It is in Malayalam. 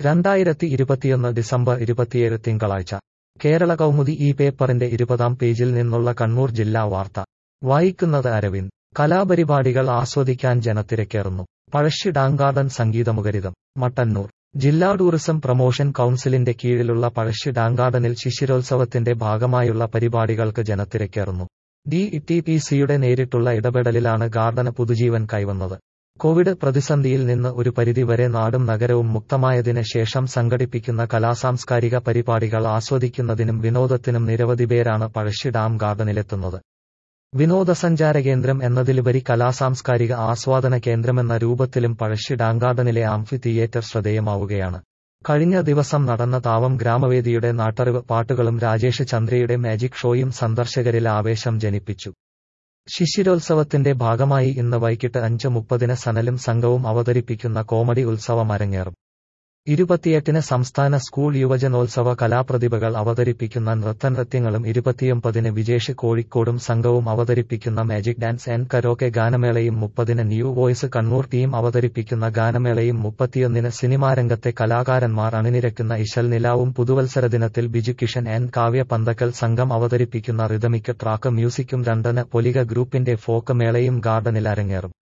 രണ്ടായിരത്തി ഇരുപത്തിയൊന്ന് ഡിസംബർ ഇരുപത്തിയേഴ് തിങ്കളാഴ്ച കേരള കൗമുദി ഈ പേപ്പറിന്റെ ഇരുപതാം പേജിൽ നിന്നുള്ള കണ്ണൂർ ജില്ലാ വാർത്ത വായിക്കുന്നത് അരവിന്ദ് കലാപരിപാടികൾ ആസ്വദിക്കാൻ ജനത്തിരക്കേറുന്നു പഴശ്ശി ഡാങ്കാർഡൻ സംഗീതമുഖരിതം മട്ടന്നൂർ ജില്ലാ ടൂറിസം പ്രൊമോഷൻ കൗൺസിലിന്റെ കീഴിലുള്ള പഴശ്ശി ഡാങ്കാർഡനിൽ ശിശിരോത്സവത്തിന്റെ ഭാഗമായുള്ള പരിപാടികൾക്ക് ജനത്തിരക്കേറുന്നു ഡി ടി പി സിയുടെ നേരിട്ടുള്ള ഇടപെടലിലാണ് ഗാർഡന് പുതുജീവൻ കൈവന്നത് കോവിഡ് പ്രതിസന്ധിയിൽ നിന്ന് ഒരു പരിധിവരെ നാടും നഗരവും മുക്തമായതിന് ശേഷം സംഘടിപ്പിക്കുന്ന കലാസാംസ്കാരിക പരിപാടികൾ ആസ്വദിക്കുന്നതിനും വിനോദത്തിനും നിരവധി പേരാണ് പഴശ്ശി ഡാം ഗാർഡനിലെത്തുന്നത് വിനോദസഞ്ചാര കേന്ദ്രം എന്നതിലുപരി കലാസാംസ്കാരിക ആസ്വാദന കേന്ദ്രമെന്ന രൂപത്തിലും പഴശ്ശി ഡാങ്കാർഡനിലെ ആംഫി തിയേറ്റർ ശ്രദ്ധേയമാവുകയാണ് കഴിഞ്ഞ ദിവസം നടന്ന താവം ഗ്രാമവേദിയുടെ നാട്ടറിവ് പാട്ടുകളും രാജേഷ് ചന്ദ്രയുടെ മാജിക് ഷോയും സന്ദർശകരിൽ ആവേശം ജനിപ്പിച്ചു ശിശിരോത്സവത്തിന്റെ ഭാഗമായി ഇന്ന് വൈകിട്ട് അഞ്ച് മുപ്പതിന് സനലും സംഘവും അവതരിപ്പിക്കുന്ന കോമഡി ഉത്സവം അരങ്ങേറും ഇരുപത്തിയെട്ടിന് സംസ്ഥാന സ്കൂൾ യുവജനോത്സവ കലാപ്രതിഭകൾ അവതരിപ്പിക്കുന്ന നൃത്തനൃത്യങ്ങളും ഇരുപത്തിയൊമ്പതിന് വിജേഷ് കോഴിക്കോടും സംഘവും അവതരിപ്പിക്കുന്ന മാജിക് ഡാൻസ് ആൻഡ് കരോക്കെ ഗാനമേളയും മുപ്പതിന് ന്യൂ വോയ്സ് കണ്ണൂർ ടീം അവതരിപ്പിക്കുന്ന ഗാനമേളയും മുപ്പത്തിയൊന്നിന് സിനിമാരംഗത്തെ കലാകാരന്മാർ അണിനിരക്കുന്ന ഇശൽ നിലാവും പുതുവത്സര ദിനത്തിൽ ബിജു കിഷൻ ആൻഡ് കാവ്യ പന്തക്കൽ സംഘം അവതരിപ്പിക്കുന്ന റിതമിക് ട്രാക്ക് മ്യൂസിക്കും രണ്ടിന് പൊലിക ഗ്രൂപ്പിന്റെ ഫോക്ക് മേളയും ഗാർഡനിൽ അരങ്ങേറും